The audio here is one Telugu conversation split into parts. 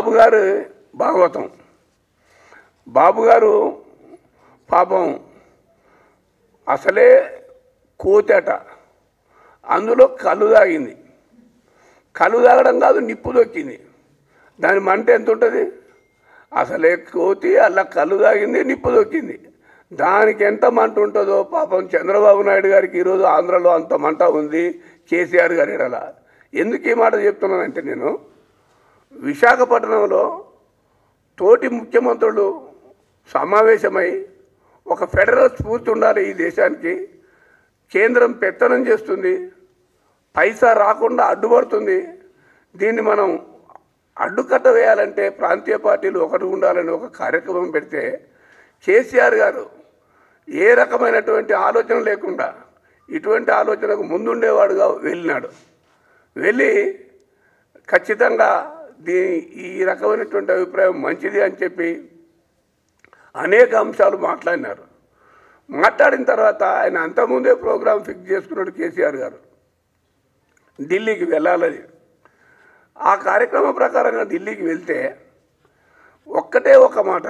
బాబు గారు భాగవతం బాబు గారు పాపం అసలే కోతేట అందులో కళ్ళు తాగింది కళ్ళు తాగడం కాదు నిప్పు దొక్కింది దాని మంట ఎంత ఉంటుంది అసలే కోతి అలా కళ్ళు తాగింది నిప్పు దొక్కింది దానికి ఎంత మంట ఉంటుందో పాపం చంద్రబాబు నాయుడు గారికి ఈరోజు ఆంధ్రలో అంత మంట ఉంది కేసీఆర్ గారి ఎడల ఎందుకు ఈ మాట చెప్తున్నానంటే నేను విశాఖపట్నంలో తోటి ముఖ్యమంత్రులు సమావేశమై ఒక ఫెడరల్ స్ఫూర్తి ఉండాలి ఈ దేశానికి కేంద్రం పెత్తనం చేస్తుంది పైసా రాకుండా అడ్డుపడుతుంది దీన్ని మనం అడ్డుకట్ట వేయాలంటే ప్రాంతీయ పార్టీలు ఒకటి ఉండాలని ఒక కార్యక్రమం పెడితే కేసీఆర్ గారు ఏ రకమైనటువంటి ఆలోచన లేకుండా ఇటువంటి ఆలోచనకు ముందుండేవాడుగా వెళ్ళినాడు వెళ్ళి ఖచ్చితంగా దీని ఈ రకమైనటువంటి అభిప్రాయం మంచిది అని చెప్పి అనేక అంశాలు మాట్లాడినారు మాట్లాడిన తర్వాత ఆయన అంతకుముందే ప్రోగ్రాం ఫిక్స్ చేసుకున్నాడు కేసీఆర్ గారు ఢిల్లీకి వెళ్ళాలని ఆ కార్యక్రమం ప్రకారంగా ఢిల్లీకి వెళ్తే ఒక్కటే ఒక మాట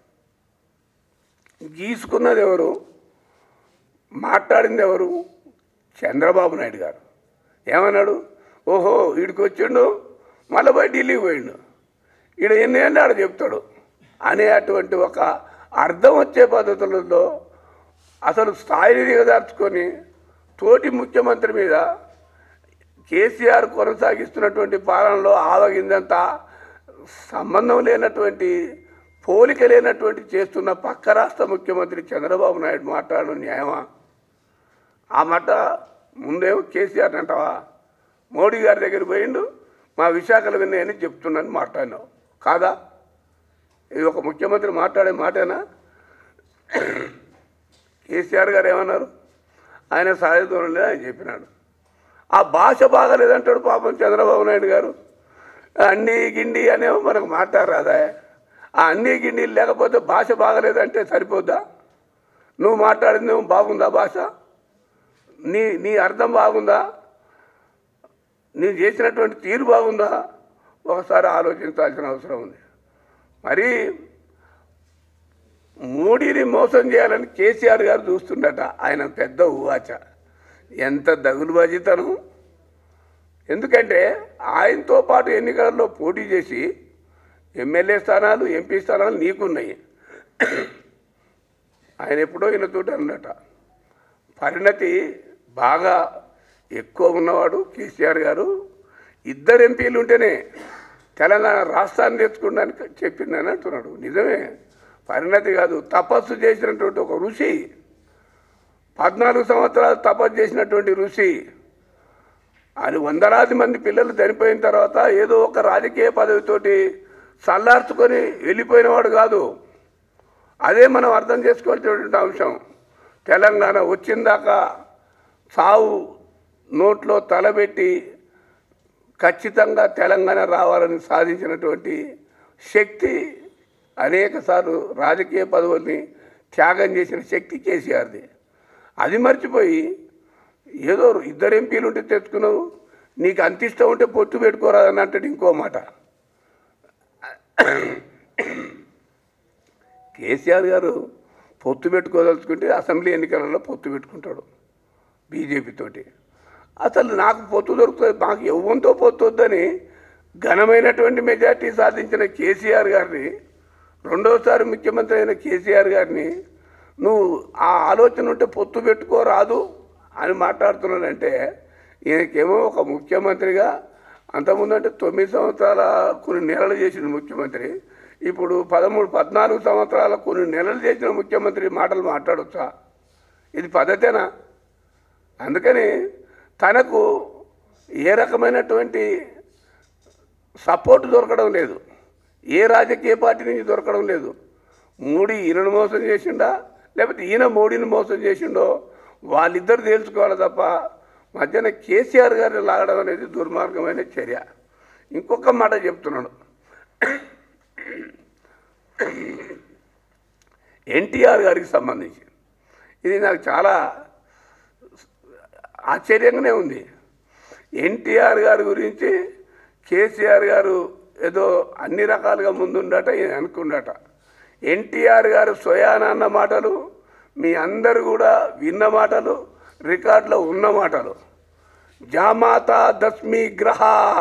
గీసుకున్నది ఎవరు మాట్లాడింది ఎవరు చంద్రబాబు నాయుడు గారు ఏమన్నాడు ఓహో వీడికి వచ్చిండు మళ్ళీ పోయి ఢిల్లీకి పోయిండు ఈడ ఎన్ని ఏళ్ళు ఆడ చెప్తాడు అనే అటువంటి ఒక అర్థం వచ్చే పద్ధతులలో అసలు స్థాయిని దిగదార్చుకొని తోటి ముఖ్యమంత్రి మీద కేసీఆర్ కొనసాగిస్తున్నటువంటి పాలనలో ఆవగిందంతా సంబంధం లేనటువంటి పోలిక లేనటువంటి చేస్తున్న పక్క రాష్ట్ర ముఖ్యమంత్రి చంద్రబాబు నాయుడు మాట్లాడడం న్యాయమా ఆ మాట ముందేమో కేసీఆర్ అంటావా మోడీ గారి దగ్గర పోయిండు మా విశాఖలు విన్నాయని చెప్తున్నాను మాట్లాడినావు కాదా ఇది ఒక ముఖ్యమంత్రి మాట్లాడే మాటేనా కేసీఆర్ గారు ఏమన్నారు ఆయన సాయుధం లేదు ఆయన చెప్పినాడు ఆ భాష బాగలేదంటాడు పాపం చంద్రబాబు నాయుడు గారు అన్నీ గిండి అనేమో మనకు మాట్లాడరాదా ఆ అన్నీ గిండి లేకపోతే భాష బాగలేదంటే సరిపోద్దా నువ్వు మాట్లాడింది బాగుందా భాష నీ నీ అర్థం బాగుందా నీ చేసినటువంటి తీరు బాగుందా ఒకసారి ఆలోచించాల్సిన అవసరం ఉంది మరి మోడీని మోసం చేయాలని కేసీఆర్ గారు చూస్తుండట ఆయన పెద్ద ఊవాచ ఎంత దగులుబాజితనం ఎందుకంటే ఆయనతో పాటు ఎన్నికలలో పోటీ చేసి ఎమ్మెల్యే స్థానాలు ఎంపీ స్థానాలు నీకున్నాయి ఆయన ఎప్పుడో ఈయనతోటి అన్నట పరిణతి బాగా ఎక్కువ ఉన్నవాడు కేసీఆర్ గారు ఇద్దరు ఎంపీలు ఉంటేనే తెలంగాణ రాష్ట్రాన్ని తెచ్చుకోవడానికి చెప్పిందని అంటున్నాడు నిజమే పరిణతి కాదు తపస్సు చేసినటువంటి ఒక ఋషి పద్నాలుగు సంవత్సరాలు తపస్సు చేసినటువంటి ఋషి అది వందలాది మంది పిల్లలు చనిపోయిన తర్వాత ఏదో ఒక రాజకీయ పదవితోటి చల్లార్చుకొని వెళ్ళిపోయినవాడు కాదు అదే మనం అర్థం చేసుకోవాల్సినటువంటి అంశం తెలంగాణ వచ్చిందాకా సావు నోట్లో తలబెట్టి ఖచ్చితంగా తెలంగాణ రావాలని సాధించినటువంటి శక్తి అనేక సార్లు రాజకీయ పదవుల్ని త్యాగం చేసిన శక్తి కేసీఆర్ది అది మర్చిపోయి ఏదో ఇద్దరు ఎంపీలు ఉంటే తెచ్చుకున్నావు నీకు అంత ఇష్టం ఉంటే పొత్తు పెట్టుకోరాదని అంటాడు ఇంకో మాట కేసీఆర్ గారు పొత్తు పెట్టుకోదలుచుకుంటే అసెంబ్లీ ఎన్నికలలో పొత్తు పెట్టుకుంటాడు బీజేపీతోటి అసలు నాకు పొత్తు దొరుకుతుంది మాకు ఎవ్వంతో పొత్తు వద్దని ఘనమైనటువంటి మెజార్టీ సాధించిన కేసీఆర్ గారిని రెండోసారి ముఖ్యమంత్రి అయిన కేసీఆర్ గారిని నువ్వు ఆ ఆలోచన ఉంటే పొత్తు పెట్టుకోరాదు అని మాట్లాడుతున్నాడంటే ఈయనకేమో ఒక ముఖ్యమంత్రిగా అంతకుముందు అంటే తొమ్మిది సంవత్సరాల కొన్ని నెలలు చేసిన ముఖ్యమంత్రి ఇప్పుడు పదమూడు పద్నాలుగు సంవత్సరాల కొన్ని నెలలు చేసిన ముఖ్యమంత్రి మాటలు మాట్లాడొచ్చా ఇది పద్ధతేనా అందుకని తనకు ఏ రకమైనటువంటి సపోర్ట్ దొరకడం లేదు ఏ రాజకీయ పార్టీ నుంచి దొరకడం లేదు మోడీ ఈయనను మోసం చేసిండా లేకపోతే ఈయన మోడీని మోసం చేసిండో వాళ్ళిద్దరు తేల్చుకోవాలి తప్ప మధ్యన కేసీఆర్ గారిని లాగడం అనేది దుర్మార్గమైన చర్య ఇంకొక మాట చెప్తున్నాను ఎన్టీఆర్ గారికి సంబంధించి ఇది నాకు చాలా ఆశ్చర్యంగానే ఉంది ఎన్టీఆర్ గారి గురించి కేసీఆర్ గారు ఏదో అన్ని రకాలుగా ముందుండట ఈయన అనుకుండట ఎన్టీఆర్ గారు స్వయాన అన్న మాటలు మీ అందరు కూడా విన్న మాటలు రికార్డులో ఉన్న మాటలు జామాత దస్మి గ్రహ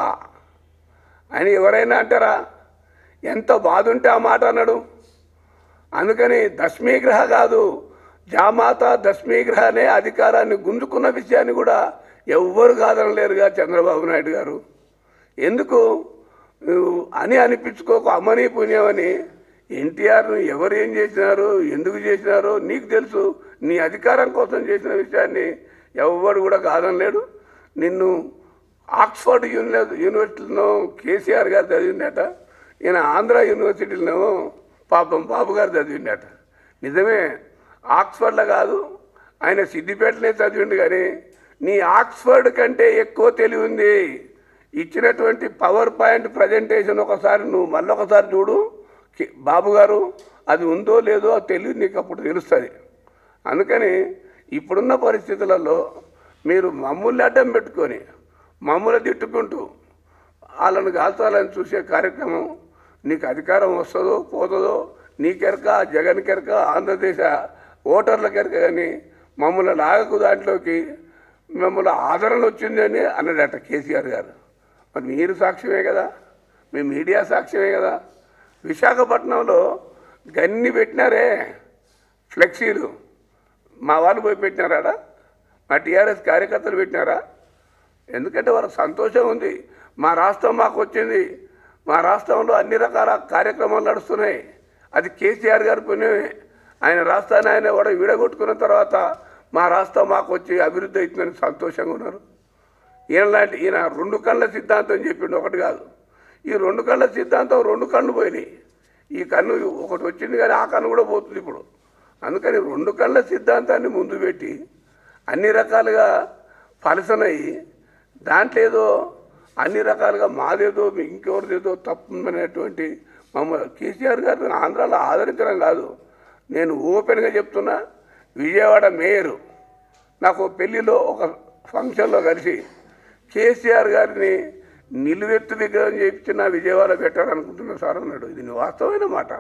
అని ఎవరైనా అంటారా ఎంత బాధ ఉంటే ఆ మాట అన్నాడు అందుకని దశమీగ్రహ కాదు జామాత దశమీగ్రహ అనే అధికారాన్ని గుంజుకున్న విషయాన్ని కూడా ఎవ్వరు కాదనలేరుగా చంద్రబాబు నాయుడు గారు ఎందుకు నువ్వు అని అనిపించుకోకు అమ్మని పుణ్యమని ఎన్టీఆర్ను ఎవరు ఏం చేసినారు ఎందుకు చేసినారో నీకు తెలుసు నీ అధికారం కోసం చేసిన విషయాన్ని ఎవ్వడు కూడా కాదనలేడు నిన్ను ఆక్స్ఫర్డ్ యూనివర్ యూనివర్సిటీలో కేసీఆర్ గారు చదివిందట ఈయన ఆంధ్ర యూనివర్సిటీలో పాపం బాబు గారు చదివిందట నిజమే ఆక్స్ఫర్డ్లో కాదు ఆయన సిద్దిపేటనే చదివిండు కానీ నీ ఆక్స్ఫర్డ్ కంటే ఎక్కువ తెలివి ఉంది ఇచ్చినటువంటి పవర్ పాయింట్ ప్రజెంటేషన్ ఒకసారి నువ్వు మళ్ళీ ఒకసారి చూడు కి- బాబు గారు అది ఉందో లేదో అది తెలివి నీకు అప్పుడు తెలుస్తుంది అందుకని ఇప్పుడున్న పరిస్థితులలో మీరు మమ్మల్ని అడ్డం పెట్టుకొని మమ్మల్ని తిట్టుకుంటూ వాళ్ళని కాల్చాలని చూసే కార్యక్రమం నీకు అధికారం వస్తుందో పోతుందో నీకెరక జగన్ కెరక ఆంధ్రదేశ ఓటర్ల కెరక కానీ మమ్మల్ని లాగకు దాంట్లోకి మిమ్మల్ని ఆదరణ వచ్చిందని అన్నాడట కేసీఆర్ గారు మరి మీరు సాక్ష్యమే కదా మీ మీడియా సాక్ష్యమే కదా విశాఖపట్నంలో గన్ని పెట్టినారే ఫ్లెక్సీలు మా వాళ్ళు పోయి పెట్టినారా మా టీఆర్ఎస్ కార్యకర్తలు పెట్టినారా ఎందుకంటే వాళ్ళకి సంతోషం ఉంది మా రాష్ట్రం మాకు వచ్చింది మా రాష్ట్రంలో అన్ని రకాల కార్యక్రమాలు నడుస్తున్నాయి అది కేసీఆర్ గారి పుణ్యమే ఆయన రాష్ట్రాన్ని ఆయన కూడా విడగొట్టుకున్న తర్వాత మా రాష్ట్రం మాకు వచ్చి అభివృద్ధి అవుతుందని సంతోషంగా ఉన్నారు ఈయన లాంటి ఈయన రెండు కళ్ళ సిద్ధాంతం చెప్పిండు ఒకటి కాదు ఈ రెండు కళ్ళ సిద్ధాంతం రెండు కళ్ళు పోయినాయి ఈ కన్ను ఒకటి వచ్చింది కానీ ఆ కన్ను కూడా పోతుంది ఇప్పుడు అందుకని రెండు కళ్ళ సిద్ధాంతాన్ని ముందు పెట్టి అన్ని రకాలుగా పలసనయ్యి దాంట్లో ఏదో అన్ని రకాలుగా మాదేదో ఇంకెవరిదేదో తప్పుందనేటువంటి మమ్మల్ని కేసీఆర్ గారిని ఆంధ్రాలో ఆదరించడం కాదు నేను ఓపెన్గా చెప్తున్నా విజయవాడ మేయరు నాకు పెళ్లిలో ఒక ఫంక్షన్లో కలిసి కేసీఆర్ గారిని నిలువెత్తు విగ్రహం చేయించి నా విజయవాడ పెట్టాలనుకుంటున్నా సార్ అన్నాడు ఇది నీ వాస్తవమైన మాట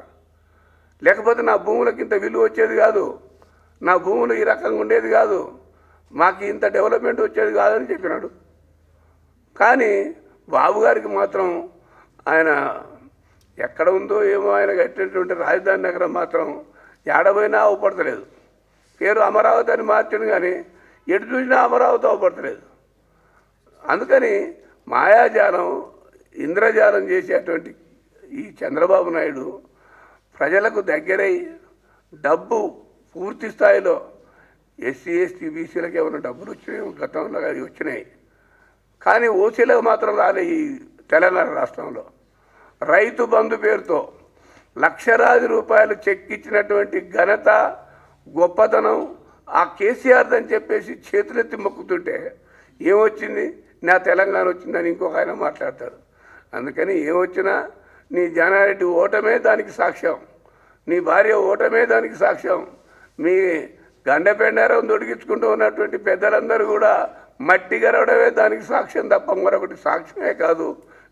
లేకపోతే నా భూములకు ఇంత విలువ వచ్చేది కాదు నా భూములు ఈ రకంగా ఉండేది కాదు మాకు ఇంత డెవలప్మెంట్ వచ్చేది కాదని చెప్పినాడు కానీ బాబు గారికి మాత్రం ఆయన ఎక్కడ ఉందో ఏమో ఆయన కట్టినటువంటి రాజధాని నగరం మాత్రం ఏడబోయినా అవపడతలేదు పేరు అమరావతి అని మార్చను కానీ ఎటు చూసినా అమరావతి అవపడతలేదు అందుకని మాయాజాలం ఇంద్రజాలం చేసేటువంటి ఈ చంద్రబాబు నాయుడు ప్రజలకు దగ్గరై డబ్బు పూర్తి స్థాయిలో ఎస్సీ ఎస్టీ బీసీలకు ఏమైనా డబ్బులు వచ్చినాయి గతంలో అవి వచ్చినాయి కానీ ఓసీలకు మాత్రం రాలే ఈ తెలంగాణ రాష్ట్రంలో రైతు బంధు పేరుతో లక్షలాది రూపాయలు చెక్ ఇచ్చినటువంటి ఘనత గొప్పతనం ఆ కేసీఆర్ అని చెప్పేసి చేతులెత్తి మొక్కుతుంటే ఏమొచ్చింది నా తెలంగాణ వచ్చిందని ఇంకొక ఆయన మాట్లాడతాడు అందుకని ఏమొచ్చినా నీ జానారెడ్డి ఓటమే దానికి సాక్ష్యం నీ భార్య ఓటమే దానికి సాక్ష్యం మీ గండపెండారం దొడిగించుకుంటూ ఉన్నటువంటి పెద్దలందరూ కూడా మట్టి గరవడమే దానికి సాక్ష్యం తప్ప మరొకటి సాక్ష్యమే కాదు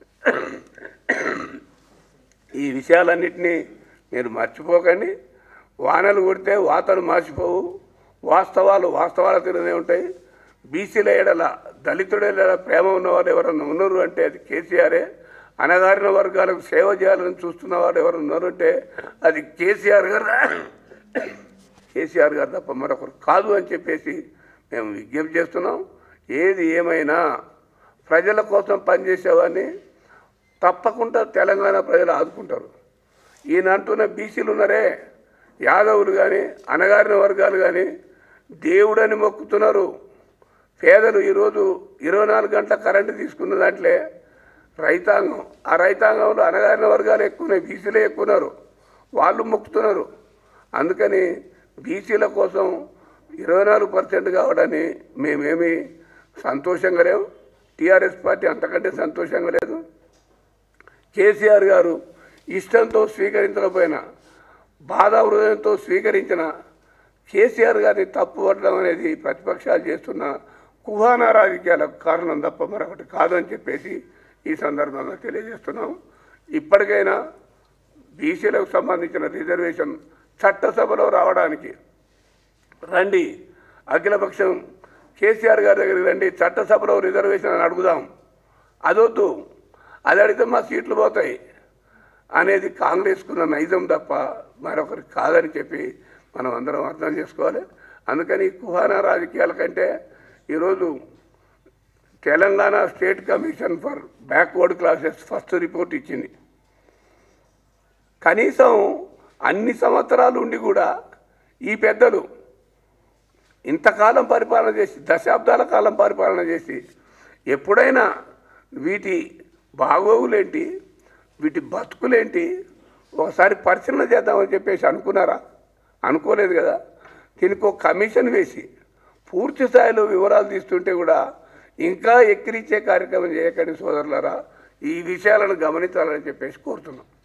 ఈ విషయాలన్నింటినీ మీరు మర్చిపోకండి వానలు కొడితే వాతలు మార్చిపోవు వాస్తవాలు వాస్తవాల తీరునే ఉంటాయి బీసీల ఎడల దళితుల ఎడల ప్రేమ ఉన్నవారు ఎవరన్నా ఉన్నారు అంటే అది కేసీఆరే అనగారిన వర్గాలకు సేవ చేయాలని చూస్తున్న వారు ఎవరు ఉన్నారు అంటే అది కేసీఆర్ గారు కేసీఆర్ గారు తప్ప మరొకరు కాదు అని చెప్పేసి మేము విజ్ఞప్తి చేస్తున్నాం ఏది ఏమైనా ప్రజల కోసం పనిచేసేవాడిని తప్పకుండా తెలంగాణ ప్రజలు ఆదుకుంటారు ఈయన అంటున్న బీసీలు ఉన్నారే యాదవులు కానీ అనగారిన వర్గాలు కానీ దేవుడని మొక్కుతున్నారు పేదలు ఈరోజు ఇరవై నాలుగు గంటల కరెంటు తీసుకున్న దాంట్లో రైతాంగం ఆ రైతాంగంలో అనగారిన వర్గాలు ఎక్కువనే బీసీలే ఎక్కువన్నారు వాళ్ళు మొక్కుతున్నారు అందుకని బీసీల కోసం ఇరవై నాలుగు పర్సెంట్ కావడాన్ని మేమేమి సంతోషంగా లేవు టీఆర్ఎస్ పార్టీ అంతకంటే సంతోషంగా లేదు కేసీఆర్ గారు ఇష్టంతో స్వీకరించకపోయినా బాధ హృదయంతో స్వీకరించిన కేసీఆర్ గారిని తప్పుపట్టడం అనేది ప్రతిపక్షాలు చేస్తున్న కుహానా రాజకీయాలకు కారణం తప్ప మరొకటి కాదని చెప్పేసి ఈ సందర్భంగా తెలియజేస్తున్నాం ఇప్పటికైనా బీసీలకు సంబంధించిన రిజర్వేషన్ చట్టసభలో రావడానికి రండి అఖిలపక్షం కేసీఆర్ గారి దగ్గరికి రండి చట్టసభలో రిజర్వేషన్ అని అడుగుదాం అదొద్దు అది అడిగితే మా సీట్లు పోతాయి అనేది కాంగ్రెస్కున్న నైజం తప్ప మరొకరి కాదని చెప్పి మనం అందరం అర్థం చేసుకోవాలి అందుకని ఈ కుహానా రాజకీయాల కంటే ఈరోజు Telangana state commission for backward classes first report ఇచ్చింది కనీసం అన్ని సంవత్సరాలు ఉండి కూడా ఈ పెద్దలు ఇంతకాలం పరిపాలన చేసి దశాబ్దాల కాలం పరిపాలన చేసి ఎప్పుడైనా వీటి బాగోగులేంటి వీటి బతుకులేంటి ఒకసారి పరిశీలన చేద్దామని చెప్పేసి అనుకున్నారా అనుకోలేదు కదా దీనికి ఒక కమిషన్ వేసి పూర్తి స్థాయిలో వివరాలు తీస్తుంటే కూడా ఇంకా ఎక్కిరించే కార్యక్రమం చేయకండి సోదరులారా ఈ విషయాలను గమనించాలని చెప్పేసి కోరుతున్నాం